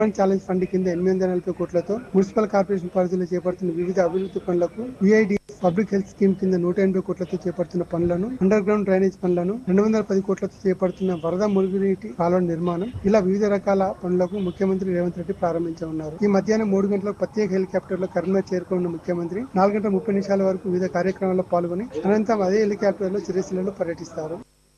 urban challenge fund కింద ఎనిమిది వందల నలభై కోట్లతో మున్సిపల్ కార్పొరేషన్ పరిధిలో చేపడుతున్న వివిధ అభివృద్ధి పనులకు యుఐడి పబ్లిక్ హెల్త్ స్కీమ్ కింద నూట ఎనభై కోట్లతో చేపడుతున్న పనులను అండర్ గ్రౌండ్ డ్రైనేజ్ పనులను రెండు వందల పది కోట్లతో చేపడుతున్న వరద మురుగునీటి కాలువ నిర్మాణం ఇలా వివిధ రకాల పనులకు ముఖ్యమంత్రి రేవంత్ రెడ్డి ప్రారంభించనున్నారు ఈ మధ్యాహ్నం మూడు గంటలకు ప్రత్యేక హెలికాప్టర్ లో కరీంనగర్ చేరుకున్న ముఖ్యమంత్రి నాలుగు గంటల ముప్పై నిమిషాల వరకు వివిధ కార్యక్రమాల్లో పాల్గొని అనంతరం అదే హెలికాప్టర్ లో సిరిసిల్లలో పర్యటిస్తారు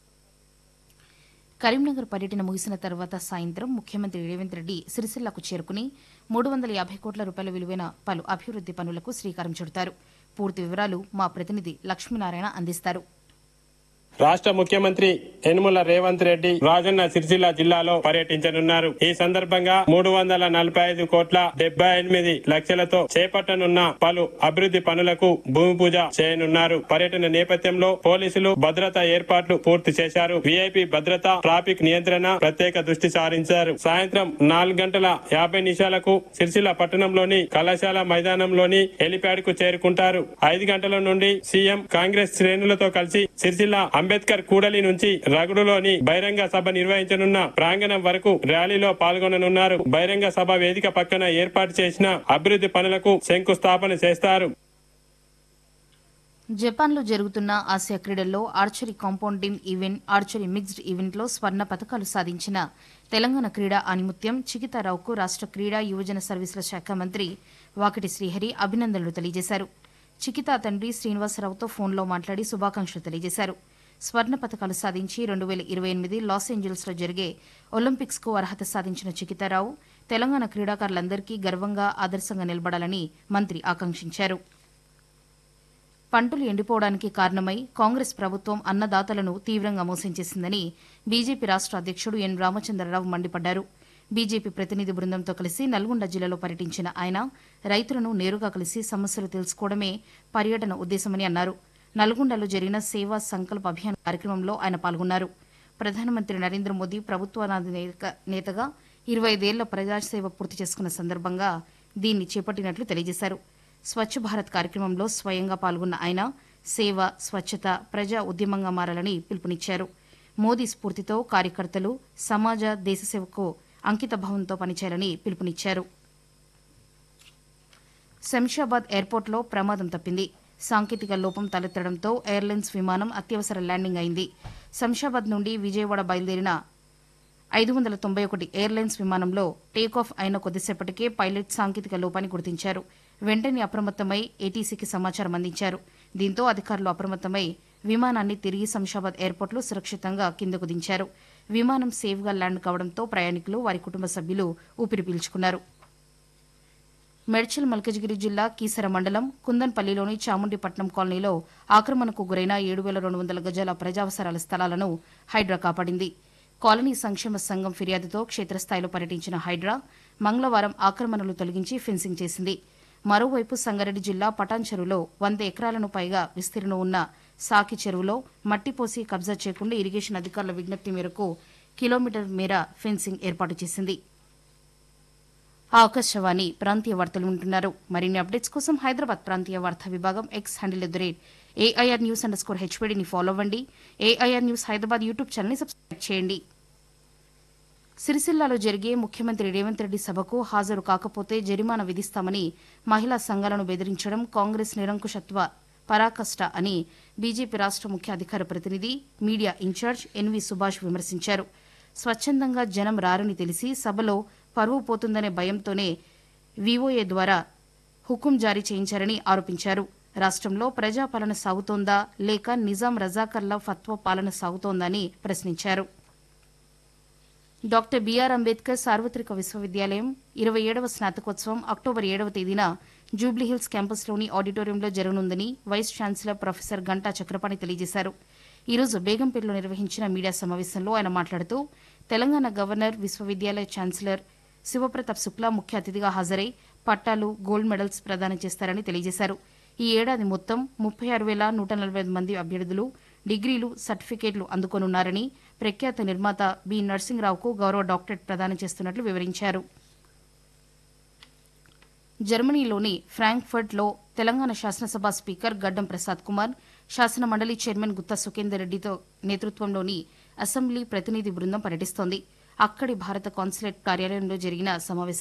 కరీంనగర్ పర్యటన ముగిసిన తర్వాత సాయంత్రం ముఖ్యమంత్రి రేవంత్ రెడ్డి సిరిసిల్లకు చేరుకుని మూడు వందల యాభై కోట్ల రూపాయల విలువైన పలు అభివృద్ది పనులకు శ్రీకారం చుడతారు పూర్తి వివరాలు మా ప్రతినిధి లక్ష్మీనారాయణ అందిస్తారు రాష్ట్ర ముఖ్యమంత్రి యనుమల రేవంత్ రెడ్డి రాజన్న సిరిసిల్ల జిల్లాలో పర్యటించనున్నారు ఈ సందర్భంగా మూడు వందల నలభై ఐదు కోట్ల డెబ్బై ఎనిమిది లక్షలతో చేపట్టనున్న పలు అభివృద్ధి పనులకు భూమి పూజ చేయనున్నారు పర్యటన నేపథ్యంలో పోలీసులు భద్రతా ఏర్పాట్లు పూర్తి చేశారు వీఐపీ భద్రత ట్రాఫిక్ నియంత్రణ ప్రత్యేక దృష్టి సారించారు సాయంత్రం నాలుగు గంటల యాభై నిమిషాలకు సిరిసిల్ల పట్టణంలోని కళాశాల మైదానంలోని హెలిప్యాడ్ కు చేరుకుంటారు ఐదు గంటల నుండి సీఎం కాంగ్రెస్ శ్రేణులతో కలిసి సిరిసిల్ల అంబేద్కర్ కూడలి నుంచి రగుడులోని బహిరంగ సభ నిర్వహించనున్న ప్రాంగణం వరకు ర్యాలీలో పాల్గొననున్నారు బహిరంగ సభ వేదిక పక్కన ఏర్పాటు చేసిన అభివృద్ధి పనులకు శంకుస్థాపన చేస్తారు జపాన్లో జరుగుతున్న ఆసియా క్రీడల్లో archery compound team event archery mixed ఈవెంట్లో స్వర్ణ పథకాలు సాధించిన తెలంగాణ క్రీడా ఆనిముత్యం చికితారావుకు రాష్ట్ర క్రీడా యువజన సర్వీసుల శాఖ మంత్రి వాకిటి శ్రీహరి అభినందనలు తెలియజేశారు చికితా తండ్రి శ్రీనివాసరావుతో ఫోన్లో మాట్లాడి శుభాకాంక్షలు తెలియజేశారు స్వర్ణ పథకాలు సాధించి రెండు వేల ఇరవై ఎనిమిది లాస్ ఏంజల్స్లో జరిగే ఒలింపిక్స్కు అర్హత సాధించిన చికితారావు తెలంగాణ క్రీడాకారులందరికీ గర్వంగా ఆదర్శంగా నిలబడాలని మంత్రి ఆకాంక్షించారు పంటలు ఎండిపోవడానికి కారణమై కాంగ్రెస్ ప్రభుత్వం అన్నదాతలను తీవ్రంగా మోసం చేసిందని బీజేపీ రాష్ట్ర అధ్యక్షుడు ఎన్ రామచంద్రరావు మండిపడ్డారు బీజేపీ ప్రతినిధి బృందంతో కలిసి నల్గొండ జిల్లాలో పర్యటించిన ఆయన రైతులను నేరుగా కలిసి సమస్యలు తెలుసుకోవడమే పర్యటన ఉద్దేశమని అన్నారు నల్గొండలో జరిగిన సేవా సంకల్ప అభియాన్ కార్యక్రమంలో ఆయన పాల్గొన్నారు ప్రధానమంత్రి నరేంద్ర మోదీ ప్రభుత్వానాది నేత- నేతగా ఇరవై ఐదేళ్ల ప్రజాసేవ పూర్తి చేసుకున్న సందర్భంగా దీన్ని చేపట్టినట్లు తెలియజేశారు స్వచ్ఛ భారత్ కార్యక్రమంలో స్వయంగా పాల్గొన్న ఆయన సేవ స్వచ్ఛత ప్రజా ఉద్యమంగా మారాలని పిలుపునిచ్చారు మోదీ స్ఫూర్తితో కార్యకర్తలు సమాజ దేశ సేవకు అంకిత భావంతో పనిచేయాలని పిలుపునిచ్చారు శంషాబాద్ ఎయిర్పోర్ట్లో ప్రమాదం తప్పింది సాంకేతిక లోపం తలెత్తడంతో ఎయిర్లైన్స్ విమానం అత్యవసర ల్యాండింగ్ అయింది శంషాబాద్ నుండి విజయవాడ బయలుదేరిన ఐదు వందల తొంభై ఒకటి ఎయిర్లైన్స్ విమానంలో టేకాఫ్ అయిన కొద్దిసేపటికే పైలట్ సాంకేతిక లోపాన్ని గుర్తించారు వెంటనే అప్రమత్తమై ఏటీసీకి సమాచారం అందించారు దీంతో అధికారులు అప్రమత్తమై విమానాన్ని తిరిగి శంషాబాద్ ఎయిర్పోర్ట్లో సురక్షితంగా కిందకు దించారు విమానం సేఫ్గా ల్యాండ్ కావడంతో ప్రయాణికులు వారి కుటుంబ సభ్యులు ఊపిరి పీల్చుకున్నారు మేడ్చల్ మల్కజ్గిరి జిల్లా కీసర మండలం కుందన్పల్లిలోని చాముండిపట్నం కాలనీలో ఆక్రమణకు గురైన ఏడు వేల రెండు వందల గజాల ప్రజావసరాల స్థలాలను హైడ్రా కాపాడింది కాలనీ సంక్షేమ సంఘం ఫిర్యాదుతో క్షేత్రస్థాయిలో పర్యటించిన హైడ్రా మంగళవారం ఆక్రమణలు తొలగించి ఫెన్సింగ్ చేసింది మరోవైపు సంగారెడ్డి జిల్లా పటాన్ చెరువులో వంద ఎకరాలను పైగా విస్తీర్ణం ఉన్న సాకి చెరువులో మట్టిపోసి కబ్జా చేయకుండా ఇరిగేషన్ అధికారుల విజ్ఞప్తి మేరకు కిలోమీటర్ మేర ఫెన్సింగ్ ఏర్పాటు చేసింది ఆకాశవాణి ప్రాంతీయ వార్తలు వింటున్నారు మరిన్ని అప్డేట్స్ కోసం హైదరాబాద్ ప్రాంతీయ వార్తా విభాగం X handle at the rate AIR news underscore హెచ్పీడీని ఫాలో అవ్వండి ఏఐఆర్ న్యూస్ హైదరాబాద్ యూట్యూబ్ ఛానల్ని సబ్స్క్రైబ్ చేయండి సిరిసిల్లాలో జరిగే ముఖ్యమంత్రి రేవంత్ రెడ్డి సభకు హాజరు కాకపోతే జరిమానా విధిస్తామని మహిళా సంఘాలను బెదిరించడం కాంగ్రెస్ నిరంకుశత్వ పరాకష్ట అని బీజేపీ రాష్ట్ర ముఖ్య అధికార ప్రతినిధి మీడియా ఇన్ఛార్జ్ ఎన్వి సుభాష్ విమర్శించారు స్వచ్ఛందంగా జనం రారని తెలిసి సభలో పరువు పోతుందనే భయంతోనే వివోఏ ద్వారా హుకుం జారీ చేయించారని ఆరోపించారు రాష్ట్రంలో ప్రజాపాలన సాగుతోందా లేక నిజాం రజాకర్ల ఫత్వ పాలన సాగుతోందని ప్రశ్నించారు డాక్టర్ బీఆర్ అంబేద్కర్ సార్వత్రిక విశ్వవిద్యాలయం ఇరవై ఏడవ స్నాతకోత్సవం అక్టోబర్ ఏడవ తేదీన జూబ్లీహిల్స్ క్యాంపస్లోని ఆడిటోరియంలో జరగనుందని vice chancellor professor Ganta Chakrapani తెలియజేశారు ఈరోజు బేగంపేటలో నిర్వహించిన మీడియా సమావేశంలో ఆయన మాట్లాడుతూ తెలంగాణ గవర్నర్ విశ్వవిద్యాలయ ఛాన్సలర్ శివప్రతాప్ శుక్లా ముఖ్య అతిథిగా హాజరై పట్టాలు గోల్డ్ మెడల్స్ ప్రదానం చేస్తారని తెలియజేశారు ఈ ఏడాది మొత్తం ముప్పై ఆరు వేల నూట నలభై ఐదు మంది అభ్యర్థులు డిగ్రీలు సర్టిఫికేట్లు అందుకోనున్నారని ప్రఖ్యాత నిర్మాత బి నరసింహరావుకు గౌరవ డాక్టరేట్ ప్రదానం చేస్తున్నట్లు వివరించారు జర్మనీలోని ఫ్రాంక్ఫర్ట్లో తెలంగాణ శాసనసభ స్పీకర్ గడ్డం ప్రసాద్ కుమార్ శాసన మండలి చైర్మన్ గుత్తా సుఖేందర్ రెడ్డితో నేతృత్వంలోని అసెంబ్లీ ప్రతినిధి బృందం పర్యటిస్తోంది అక్కడి భారత కాన్సులేట్ కార్యాలయంలో జరిగిన సమావేశం